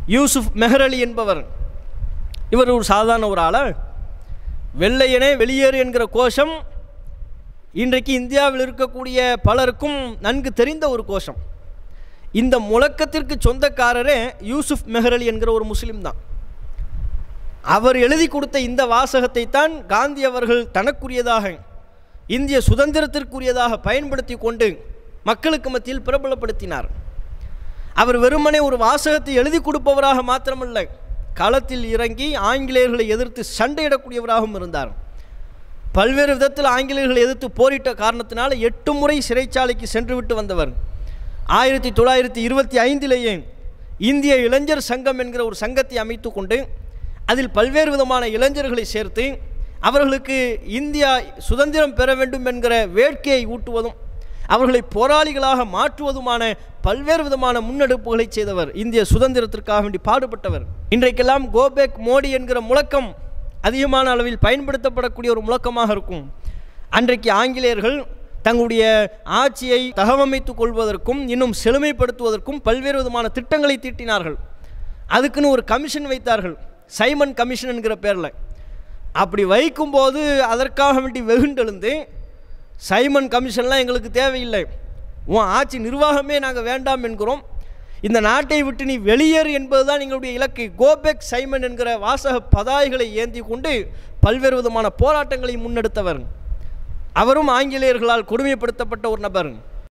யூசுப் மெஹரலி என்பவர் இவர் ஒரு சாதாரண ஒரு ஆளா வெள்ளையனே வெளியேறு என்கிற கோஷம் இன்றைக்கு இந்தியாவில் இருக்கக்கூடிய பலருக்கும் நன்கு தெரிந்த ஒரு கோஷம் இந்த முழக்கத்திற்கு சொந்தக்காரரே யூசுப் மெஹரலி என்கிற ஒரு முஸ்லீம் தான் அவர் எழுதி கொடுத்த இந்த வாசகத்தை தான் காந்தி அவர்கள் தனக்குரியதாக இந்திய சுதந்திரத்திற்குரியதாக பயன்படுத்தி கொண்டு மக்களுக்கு மத்தியில் பிரபலப்படுத்தினார் அவர் வெறுமனே ஒரு வாசகத்தை எழுதி கொடுப்பவராக மாத்திரமல்ல களத்தில் இறங்கி ஆங்கிலேயர்களை எதிர்த்து சண்டையிடக்கூடியவராகவும் இருந்தார் பல்வேறு விதத்தில் ஆங்கிலேயர்களை எதிர்த்து போரிட்ட காரணத்தினால் எட்டு முறை சிறைச்சாலைக்கு சென்றுவிட்டு வந்தவர் ஆயிரத்தி தொள்ளாயிரத்தி இருபத்தி ஐந்திலேயே இந்திய இளைஞர் சங்கம் என்கிற ஒரு சங்கத்தை அமைத்து கொண்டு அதில் பல்வேறு விதமான இளைஞர்களை சேர்த்து அவர்களுக்கு இந்தியா சுதந்திரம் பெற வேண்டும் என்கிற வேட்கையை ஊட்டுவதும் அவர்களை போராளிகளாக மாற்றுவதுமான பல்வேறு விதமான முன்னெடுப்புகளை செய்தவர் இந்திய சுதந்திரத்திற்காக வேண்டி பாடுபட்டவர் இன்றைக்கெல்லாம் கோபேக் மோடி என்கிற முழக்கம் அதிகமான அளவில் பயன்படுத்தப்படக்கூடிய ஒரு முழக்கமாக இருக்கும் அன்றைக்கு ஆங்கிலேயர்கள் தங்களுடைய ஆட்சியை தகவமைத்துக் கொள்வதற்கும் இன்னும் செழுமைப்படுத்துவதற்கும் பல்வேறு விதமான திட்டங்களை தீட்டினார்கள் அதுக்குன்னு ஒரு கமிஷன் வைத்தார்கள் சைமன் கமிஷன் என்கிற பேரில் அப்படி வைக்கும்போது அதற்காக வேண்டி வெகுண்டெழுந்து சைமன் கமிஷன்லாம் எங்களுக்கு தேவையில்லை உன் ஆட்சி நிர்வாகமே நாங்கள் வேண்டாம் என்கிறோம் இந்த நாட்டை விட்டு நீ வெளியேறு என்பதுதான் எங்களுடைய இலக்கு கோபெக் சைமன் என்கிற வாசக பதாய்களை ஏந்தி கொண்டு பல்வேறு விதமான போராட்டங்களை முன்னெடுத்தவர் அவரும் ஆங்கிலேயர்களால் கொடுமைப்படுத்தப்பட்ட ஒரு நபர்